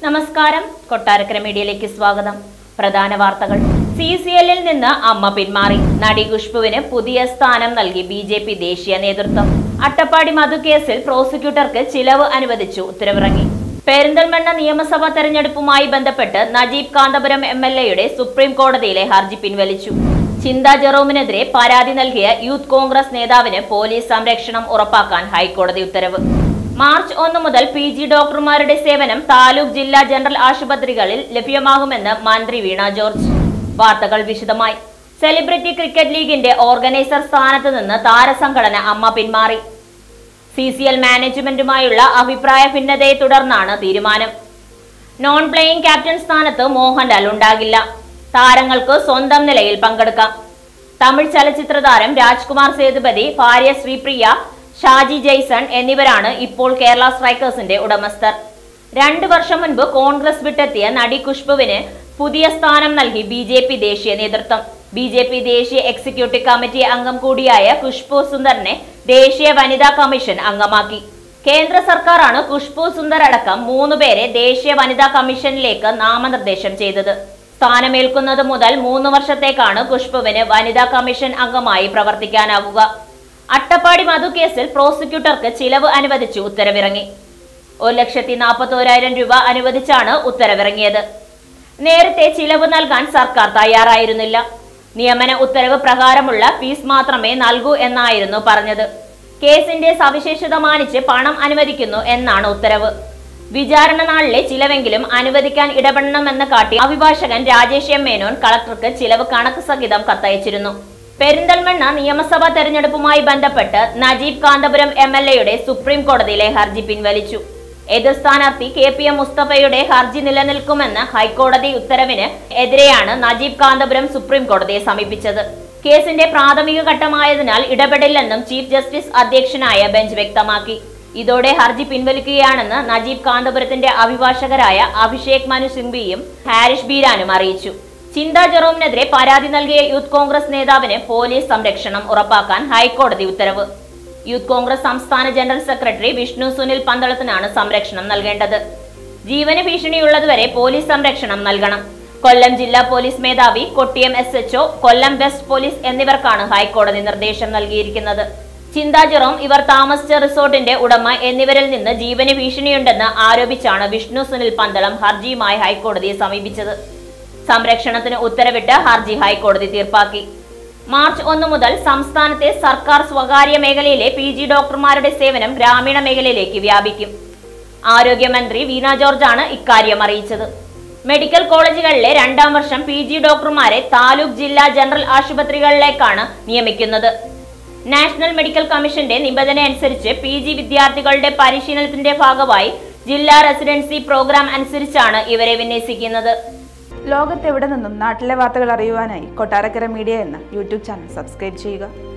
നമസ്കാരം കൊട്ടാരക്കര മീഡിയയിലേക്ക് സ്വാഗതം പ്രധാന വാർത്തകൾ സി സി എല്ലിൽ നിന്ന് അമ്മ പിന്മാറി നടി ഖുഷ്ബുവിന് പുതിയ സ്ഥാനം നൽകി ബി ജെ പി ദേശീയ നേതൃത്വം അട്ടപ്പാടി മധുക്കേസിൽ പ്രോസിക്യൂട്ടർക്ക് ചിലവ് അനുവദിച്ചു ഉത്തരവിറങ്ങി പെരിന്തൽമണ്ണ നിയമസഭാ തെരഞ്ഞെടുപ്പുമായി ബന്ധപ്പെട്ട് നജീബ് കാന്തപുരം എം എൽ എയുടെ സുപ്രീം കോടതിയിലെ ഹർജി പിൻവലിച്ചു ചിന്ത ജെറോമിനെതിരെ പരാതി നൽകിയ യൂത്ത് കോൺഗ്രസ് നേതാവിന് പോലീസ് സംരക്ഷണം ഉറപ്പാക്കാൻ ഹൈക്കോടതി ഉത്തരവ് മാർച്ച് ഒന്ന് മുതൽ പി ജി ഡോക്ടർമാരുടെ സേവനം താലൂക്ക് ജില്ലാ ജനറൽ ആശുപത്രികളിൽ ലഭ്യമാകുമെന്ന് മന്ത്രി വീണ ജോർജ് വാർത്തകൾ വിശദമായി സെലിബ്രിറ്റി ക്രിക്കറ്റ് ലീഗിന്റെ ഓർഗനൈസർ സ്ഥാനത്ത് നിന്ന് താരസംഘടന അമ്മ പിന്മാറി സി സി എൽ മാനേജ്മെന്റുമായുള്ള അഭിപ്രായ ഭിന്നതയെ തുടർന്നാണ് തീരുമാനം നോൺ പ്ലേയിങ് ക്യാപ്റ്റൻ സ്ഥാനത്ത് മോഹൻലാൽ ഉണ്ടാകില്ല താരങ്ങൾക്ക് സ്വന്തം നിലയിൽ പങ്കെടുക്കാം തമിഴ് ചലച്ചിത്ര താരം രാജ്കുമാർ സേതുപതി ഭാര്യ ശ്രീപ്രിയ ഷാജി ജെയ്സൺ എന്നിവരാണ് ഇപ്പോൾ കേരള സ്ട്രൈക്കേഴ്സിന്റെ ഉടമസ്ഥർ രണ്ടു വർഷം മുൻപ് കോൺഗ്രസ് വിട്ടെത്തിയ നടി ഖുഷ്ബുവിന് പുതിയ സ്ഥാനം നൽകി ബി ജെ പി ദേശീയ നേതൃത്വം ബി ജെ പി ദേശീയ എക്സിക്യൂട്ടീവ് കമ്മിറ്റി അംഗം കൂടിയായ ഖുഷ്ബു സുന്ദറിനെ ദേശീയ വനിതാ കമ്മീഷൻ അംഗമാക്കി കേന്ദ്ര സർക്കാരാണ് ഖുഷ്ബു സുന്ദർ അടക്കം മൂന്ന് പേരെ ദേശീയ വനിതാ കമ്മീഷനിലേക്ക് നാമനിർദ്ദേശം ചെയ്തത് സ്ഥാനമേൽക്കുന്നത് മുതൽ മൂന്ന് വർഷത്തേക്കാണ് ഖുഷ്ബുവിന് വനിതാ കമ്മീഷൻ അംഗമായി പ്രവർത്തിക്കാനാവുക അട്ടപ്പാടി മധു കേസിൽ പ്രോസിക്യൂട്ടർക്ക് ചിലവ് അനുവദിച്ച് ഉത്തരവിറങ്ങി ഒരു ലക്ഷത്തി നാൽപ്പത്തോരായിരം രൂപ അനുവദിച്ചാണ് ഉത്തരവിറങ്ങിയത് നേരത്തെ ചിലവ് നൽകാൻ സർക്കാർ തയ്യാറായിരുന്നില്ല നിയമന ഉത്തരവ് പ്രകാരമുള്ള ഫീസ് മാത്രമേ നൽകൂ എന്നായിരുന്നു പറഞ്ഞത് കേസിന്റെ സവിശേഷത മാനിച്ച് പണം അനുവദിക്കുന്നു എന്നാണ് ഉത്തരവ് വിചാരണ നാളിലെ ചിലവെങ്കിലും അനുവദിക്കാൻ ഇടപെടണമെന്ന് കാട്ടി അഭിഭാഷകൻ രാജേഷ് എം മേനോൻ കളക്ടർക്ക് ചിലവ് കണക്ക് സഹിതം കത്തയച്ചിരുന്നു പെരിന്തൽമണ്ണ നിയമസഭാ തെരഞ്ഞെടുപ്പുമായി ബന്ധപ്പെട്ട് നജീബ് കാന്തപുരം എം എൽ എയുടെ സുപ്രീം കോടതിയിലെ ഹർജി പിൻവലിച്ചു എതിർ സ്ഥാനാർത്ഥി കെ പി എം മുസ്തഫയുടെ ഹർജി നിലനിൽക്കുമെന്ന് ഹൈക്കോടതി ഉത്തരവിന് എതിരെയാണ് നജീബ് കാന്തപുരം സുപ്രീം കോടതിയെ സമീപിച്ചത് കേസിന്റെ പ്രാഥമിക ഘട്ടമായതിനാൽ ഇടപെടില്ലെന്നും ചീഫ് ജസ്റ്റിസ് അധ്യക്ഷനായ ബെഞ്ച് വ്യക്തമാക്കി ഇതോടെ ഹർജി പിൻവലിക്കുകയാണെന്ന് നജീബ് കാന്തപുരത്തിന്റെ അഭിഭാഷകരായ അഭിഷേക് മനു സിംബിയും ഹാരിഷ് ബീരാനും അറിയിച്ചു ചിന്ത ജെറോമിനെതിരെ പരാതി നൽകിയ യൂത്ത് കോൺഗ്രസ് നേതാവിന് പോലീസ് സംരക്ഷണം ഉറപ്പാക്കാൻ ഹൈക്കോടതി ഉത്തരവ് യൂത്ത് കോൺഗ്രസ് സംസ്ഥാന ജനറൽ സെക്രട്ടറി വിഷ്ണു സുനിൽ പന്തളത്തിനാണ് സംരക്ഷണം നൽകേണ്ടത് ജീവന് ഭീഷണിയുള്ളതുവരെ പോലീസ് സംരക്ഷണം നൽകണം കൊല്ലം ജില്ലാ പോലീസ് മേധാവി Kottiyam S HO Kollam west police എന്നിവർക്കാണ് ഹൈക്കോടതി നിർദ്ദേശം നൽകിയിരിക്കുന്നത് ചിന്താ ജെറോം ഇവർ താമസിച്ച റിസോർട്ടിന്റെ ഉടമ എന്നിവരിൽ നിന്ന് ജീവന് ഭീഷണിയുണ്ടെന്ന് ആരോപിച്ചാണ് വിഷ്ണു സുനിൽ പന്തളം ഹർജിയുമായി ഹൈക്കോടതിയെ സമീപിച്ചത് സംരക്ഷണത്തിന് ഉത്തരവിട്ട് ഹർജി ഹൈക്കോടതി തീർപ്പാക്കി മാർച്ച് ഒന്ന് മുതൽ സംസ്ഥാനത്തെ സർക്കാർ സ്വകാര്യ മേഖലയിലെ പി ജി ഡോക്ടർമാരുടെ സേവനം ഗ്രാമീണ മേഖലയിലേക്ക് വ്യാപിക്കും ആരോഗ്യമന്ത്രി വീണ ജോർജാണ് ഇക്കാര്യം അറിയിച്ചത് മെഡിക്കൽ കോളേജുകളിലെ രണ്ടാം വർഷം പി ജി ഡോക്ടർമാരെ താലൂക്ക് ജില്ലാ ജനറൽ ആശുപത്രികളിലേക്കാണ് നിയമിക്കുന്നത് നാഷണൽ മെഡിക്കൽ കമ്മീഷന്റെ നിബന്ധന അനുസരിച്ച് പി ജി വിദ്യാർത്ഥികളുടെ പരിശീലനത്തിന്റെ ഭാഗമായി ജില്ലാ റെസിഡൻസി പ്രോഗ്രാം അനുസരിച്ചാണ് ഇവരെ വിന്യസിക്കുന്നത് ലോകത്തെവിടെ നിന്നും നാട്ടിലെ വാർത്തകൾ അറിയുവാനായി കൊട്ടാരക്കര മീഡിയ എന്ന യൂട്യൂബ് ചാനൽ സബ്സ്ക്രൈബ് ചെയ്യുക